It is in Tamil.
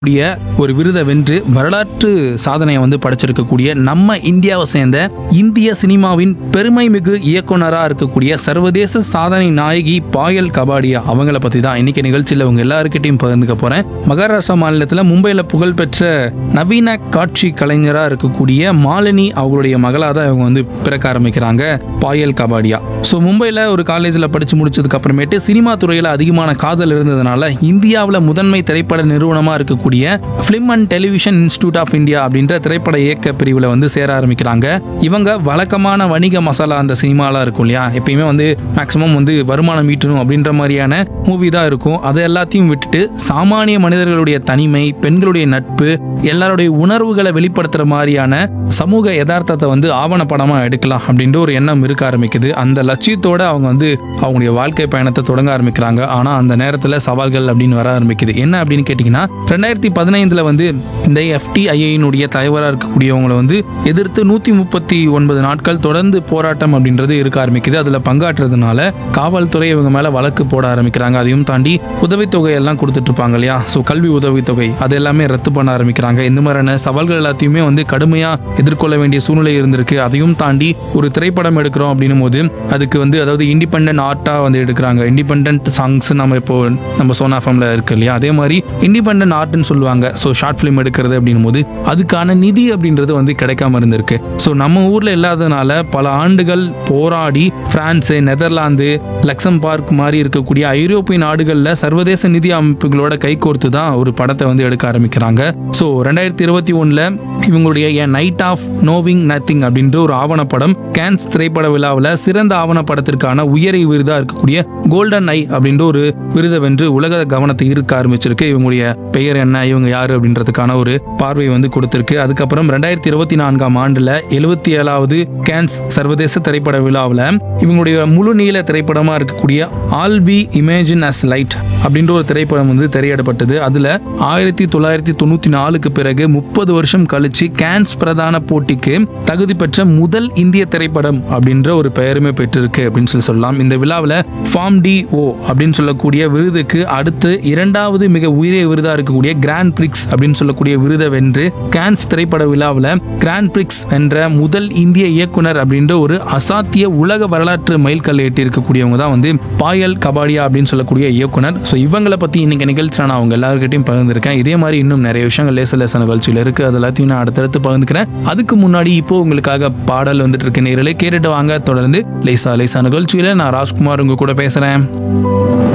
கூடிய ஒரு விருதை வென்று வரலாற்று சாதனையை வந்து படைச்சிருக்கக்கூடிய நம்ம இந்தியாவை சேர்ந்த இந்திய சினிமாவின் பெருமை மிகு இயக்குனராக இருக்கக்கூடிய சர்வதேச சாதனை நாயகி பாயல் கபாடியா அவங்கள பத்தி தான் இன்னைக்கு நிகழ்ச்சியில் உங்க எல்லாருக்கிட்டையும் பகிர்ந்துக்க போறேன் மகாராஷ்டிரா மாநிலத்தில் மும்பையில் புகழ்பெற்ற நவீன காட்சி கலைஞராக இருக்கக்கூடிய மாலினி அவங்களுடைய மகளாக தான் இவங்க வந்து பிறக்க ஆரம்பிக்கிறாங்க பாயல் கபாடியா ஸோ மும்பையில் ஒரு காலேஜில் படித்து முடிச்சதுக்கு அப்புறமேட்டு சினிமா துறையில் அதிகமான காதல் இருந்ததுனால இந்தியாவில் முதன்மை திரைப்பட நிறுவனமாக இருக்கக்கூடிய film and television institute of India அப்படின்ற திரைப்பட இயக்க பிரிவில் வந்து சேர ஆரம்பிக்கிறாங்க இவங்க வழக்கமான வணிக மசாலா அந்த சினிமாலாம் இருக்கும் இல்லையா எப்பயுமே வந்து மேக்ஸிமம் வந்து வருமானம் ஈட்டணும் அப்படின்ற மாதிரியான மூவி தான் இருக்கும் அதை எல்லாத்தையும் விட்டுட்டு சாமானிய மனிதர்களுடைய தனிமை பெண்களுடைய நட்பு எல்லாருடைய உணர்வுகளை வெளிப்படுத்துற மாதிரியான சமூக யதார்த்தத்தை வந்து ஆவணப்படமா எடுக்கலாம் அப்படின்ற ஒரு எண்ணம் இருக்க ஆரம்பிக்குது அந்த லட்சியத்தோட அவங்க வந்து அவங்களுடைய வாழ்க்கை பயணத்தை தொடங்க ஆரம்பிக்கிறாங்க ஆனா அந்த நேரத்துல சவால்கள் அப்படின்னு வர ஆரம்பிக்குது என்ன அப்படின்னு கேட்டீங்கன்னா ரெண்டாயிரத்தி பதினைந்துல வந்து இந்த எஃப்டிஐனுடைய தலைவராக இருக்கக்கூடியவங்களை வந்து எதிர்த்து நூத்தி முப்பத்தி ஒன்பது நாட்கள் தொடர்ந்து போராட்டம் அப்படின்றது இருக்க ஆரம்பிக்குது அதுல பங்காற்றுறதுனால காவல்துறை இவங்க மேல வழக்கு போட ஆரம்பிக்கிறாங்க அதையும் தாண்டி உதவித்தொகை எல்லாம் கொடுத்துட்டு இருப்பாங்க இல்லையா ஸோ கல்வி உதவித்தொகை அது எல்லாமே ரத்து பண்ண ஆரம்பிக்கிறாங்க இந்த மாதிரியான சவால்கள் எல்லாத்தையுமே வந்து கடுமையா எதிர்கொள்ள வேண்டிய சூழ்நிலை இருந்திருக்கு அதையும் தாண்டி ஒரு திரைப்படம் எடுக்கிறோம் அப்படின்னும் போது அதுக்கு வந்து அதாவது இண்டிபெண்ட் ஆர்ட்டா வந்து எடுக்கிறாங்க இண்டிபெண்ட் சாங்ஸ் நம்ம இப்போ நம்ம சோனா ஃபேம்ல இருக்கு இல்லையா அதே மாதிரி இண்டிபெண்ட் ஆர்ட்னு சொல்லுவாங்க ஸோ ஷார்ட் ஃபிலிம் எடுக்கிறது அப்படின்னும் போது அதுக்கான நிதி அப்படின்றது வந்து கிடைக்காம இருந்திருக்கு ஸோ நம்ம ஊர்ல இல்லாததுனால பல ஆண்டுகள் போராடி பிரான்ஸ் நெதர்லாந்து லக்சம்பர்க் மாதிரி இருக்கக்கூடிய ஐரோப்பிய நாடுகளில் சர்வதேச நிதி அமைப்புகளோட கைகோர்த்து தான் ஒரு படத்தை வந்து எடுக்க ஆரம்பிக்கிறாங்க ஸோ ரெண்டாயிரத்தி இருபத்தி ஒன்றில் இவங்களுடைய a night of knowing nothing அப்படின்ற ஒரு ஆவணப்படம் கேன்ஸ் திரைப்பட விழாவில் சிறந்த ஆவணப்படத்திற்கான உயரிய விருதா இருக்கக்கூடிய கோல்டன் ஐ அப்படின்ற ஒரு விருதை வென்று உலக கவனத்தை ஈர்க்க ஆரம்பிச்சிருக்கு இவங்களுடைய பெயர் என்ன இவங்க யாரு அப்படின்றதுக்கான ஒரு பார்வை வந்து கொடுத்திருக்கு அதுக்கப்புறம் ரெண்டாயிரத்தி இருபத்தி நான்காம் ஆண்டுல எழுபத்தி ஏழாவது கேன்ஸ் சர்வதேச திரைப்பட விழாவில் இவங்களுடைய முழு நீள திரைப்படமா இருக்கக்கூடிய all we imagine as light அப்படின்ற ஒரு திரைப்படம் வந்து திரையிடப்பட்டது அதுல ஆயிரத்தி தொள்ளாயிரத்தி தொண்ணூத்தி நாலுக்கு பிறகு முப்பது வருஷம் கழிச்சு கேன்ஸ் பிரதான போட்டிக்கு தகுதி பெற்ற முதல் இந்திய திரைப்படம் அப்படின்ற ஒரு பெயருமே பெற்றிருக்கு அப்படின்னு சொல்லி சொல்லலாம் இந்த விழாவில் ஃபார்ம் டி ஓ அப்படின்னு சொல்லக்கூடிய விருதுக்கு அடுத்து இரண்டாவது மிக உயரிய விருதா இருக்கக்கூடிய கிராண்ட் பிரிக்ஸ் அப்படின்னு சொல்லக்கூடிய விருதை வென்று கேன்ஸ் திரைப்பட விழாவில் கிராண்ட் பிரிக்ஸ் வென்ற முதல் இந்திய இயக்குனர் அப்படின்ற ஒரு அசாத்திய உலக வரலாற்று மைல்கல் எட்டி இருக்கக்கூடியவங்க தான் வந்து பாயல் கபாடியா அப்படின்னு சொல்லக்கூடிய இயக்குனர் ஸோ இவங்களை பத்தி இன்னைக்கு நிகழ்ச்சியில் நான் அவங்க எல்லாருக்கிட்டையும் பகிர்ந்திருக்கேன் இதே மாதிரி இன்னும் நிறைய விஷயங்கள் லேச லேச நிகழ்ச்சியில் இருக்கு அது எல்லாத்தையும் நான் அடுத்தடுத்து பகிர்ந்துக்கிறேன் அதுக்கு முன்னாடி இப்போ உங்களுக்காக பாடல் வந்துட்டு இருக்கு நேரில் கேட்டுட்டு வாங்க தொடர்ந்து லேசா லேசா நிகழ்ச்சியில நான் ராஜ்குமார் உங்க கூட பேசுறேன்